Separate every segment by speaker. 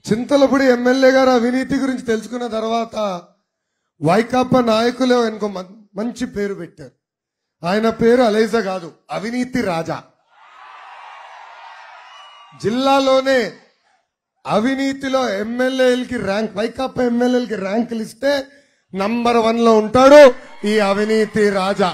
Speaker 1: Chintalapudi MLA గారు అవినీతి గురించి తెలుసుకున్న తర్వాత వైకాపా నాయకులు ఆయనకు మం- మంచి పేరు పెట్టారు ఆయన పేరు అలైజా కాదు అవినీతి రాజా జిల్లాలోనే అవినీతిలో ఎమ్మెల్యేలకి ర్యాంక్ వైకాపా ఎమ్మెల్యేలకి ర్యాంకులు ఇస్తే నంబర్ వన్ లో ఉంటాడు ఈ అవినీతి రాజా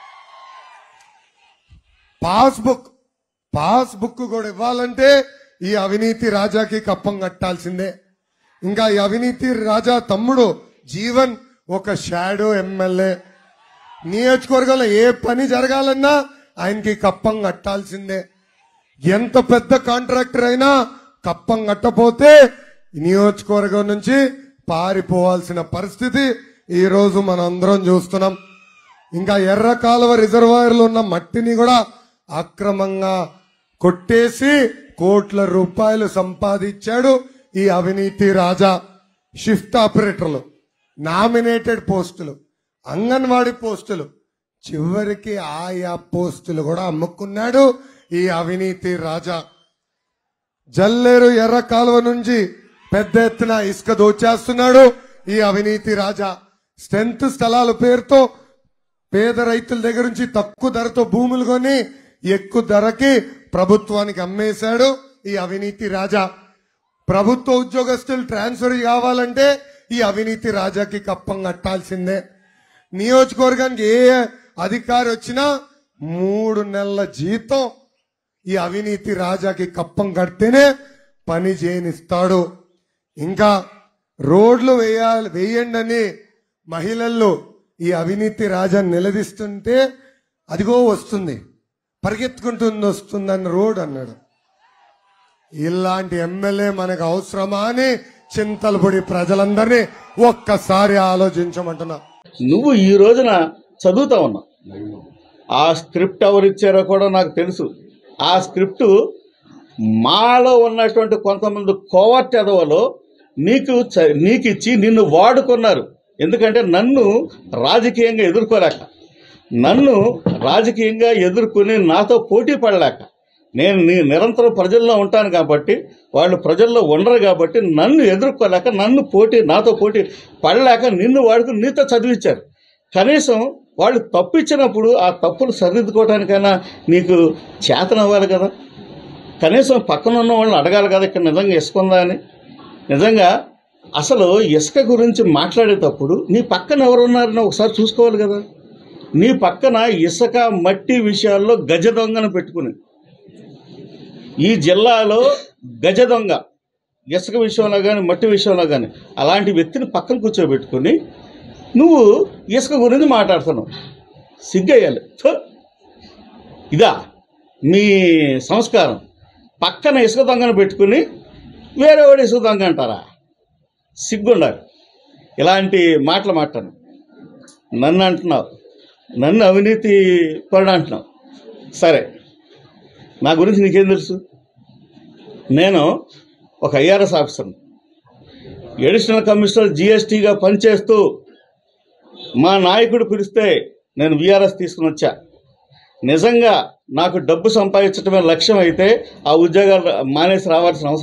Speaker 1: పాస్బుక్ పాస్బుక్ కూడా ఇవ్వాలంటే ఈ అవినీతి రాజాకి కప్పం కట్టాల్సిందే ఇంకా ఈ అవినీతి రాజా తమ్ముడు జీవన్ ఒక షాడో ఎమ్మెల్యే నియోజకవర్గంలో ఏ పని జరగాలన్నా ఆయనకి కప్పం కట్టాల్సిందే ఎంత పెద్ద కాంట్రాక్టర్ అయినా కప్పం కట్టపోతే నియోజకవర్గం నుంచి పారిపోవాల్సిన పరిస్థితి ఈ రోజు మనం అందరం చూస్తున్నాం ఇంకా ఎర్ర కాలువ రిజర్వాయర్లు ఉన్న మట్టిని కూడా అక్రమంగా కొట్టేసి కోట్ల రూపాయలు సంపాదించాడు ఈ అవినీతి రాజా షిఫ్ట్ ఆపరేటర్లు నామినేటెడ్ పోస్టులు అంగన్వాడీ పోస్టులు చివరికి ఆయా పోస్టులు కూడా అమ్ముకున్నాడు ఈ అవినీతి రాజా జల్లేరు ఎర్ర కాలువ నుంచి పెద్ద ఎత్తున ఇసుక దోచేస్తున్నాడు ఈ అవినీతి రాజా స్ట్రెంత్ స్థలాల పేరుతో పేద రైతుల దగ్గర నుంచి తక్కువ ధరతో భూములు కొని ఎక్కువ ధరకి ప్రభుత్వానికి అమ్మేశాడు ఈ అవినీతి రాజా ప్రభుత్వ ఉద్యోగస్తులు ట్రాన్స్ఫర్ కావాలంటే ఈ అవినీతి రాజాకి కప్పం కట్టాల్సిందే నియోజకవర్గానికి ఏ అధికారి వచ్చినా మూడు నెలల జీతం ఈ అవినీతి రాజాకి కప్పం కడితేనే పని చేయనిస్తాడు ఇంకా రోడ్లు వేయాలి వేయండి అని మహిళల్లో ఈ అవినీతి రాజా నిలదీస్తుంటే అదిగో వస్తుంది పరిగెత్తుకుంటుంది వస్తుందని రోడ్ అన్నాడు ఇలాంటి ఎమ్మెల్యే మనకు అవసరమా అని చింతలపొడి ప్రజలందరినీ ఒక్కసారి ఆలోచించమంటున్నా
Speaker 2: నువ్వు ఈ రోజున చదువుతా ఉన్నావు ఆ స్క్రిప్ట్ ఎవరు ఇచ్చారో కూడా నాకు తెలుసు ఆ స్క్రిప్ట్ మాలో ఉన్నటువంటి కొంతమంది కోవర్ట్ ఎదవలో నీకు చ- నీకు ఇచ్చి నిన్ను వాడుకున్నారు ఎందుకంటే నన్ను రాజకీయంగా ఎదుర్కోలేక నన్ను రాజకీయంగా ఎదుర్కొని నాతో పోటీ పడలేక నేను నీ నిరంతరం ప్రజల్లో ఉంటాను కాబట్టి వాళ్ళు ప్రజల్లో ఉండరు కాబట్టి నన్ను ఎదుర్కోలేక నన్ను పోటీ నాతో పోటీ పడలేక నిన్ను వాడుకుని నీతో చదివించారు కనీసం వాళ్ళు తప్పు ఇచ్చినప్పుడు ఆ తప్పులు సరిదిద్దుకోవడానికైనా నీకు చేతనవ్వాలి కదా కనీసం పక్కన ఉన్న వాళ్ళని అడగాలి కదా ఇక్కడ నిజంగా ఇసుక ఉందా అని నిజంగా అసలు ఇసుక గురించి మాట్లాడేటప్పుడు నీ పక్కన ఎవరున్నారని ఒకసారి చూసుకోవాలి కదా నీ పక్కన ఇసుక మట్టి విషయాల్లో గజ దొంగను పెట్టుకుని ఈ జిల్లాలో గజ దొంగ ఇసుక విషయంలో కానీ మట్టి విషయంలో కానీ అలాంటి వ్యక్తిని పక్కన కూర్చోబెట్టుకుని నువ్వు ఇసుక గురించి మాట్లాడుతున్నావు సిగ్గయ్యాలి థు. ఇదా మీ సంస్కారం పక్కన ఇసుక దొంగను పెట్టుకుని వేరే వాడు ఇసుక దొంగ అంటారా సిగ్గుండాలి ఇలాంటి మాటలు మాట్లాడు నన్ను అంటున్నావు నన్ను అవినీతి పరుడు అంటున్నావు సరే నా గురించి నీకేం తెలుసు నేను ఒక ఐఆర్ఎస్ ఆఫీసర్ని అడిషనల్ కమిషనర్ జిఎస్టీగా పనిచేస్తూ మా నాయకుడు పిలిస్తే నేను విఆర్ఎస్ తీసుకుని వచ్చా నిజంగా నాకు డబ్బు సంపాదించడమే లక్ష్యం అయితే ఆ ఉద్యోగాలు మానేసి రావాల్సిన అవసరం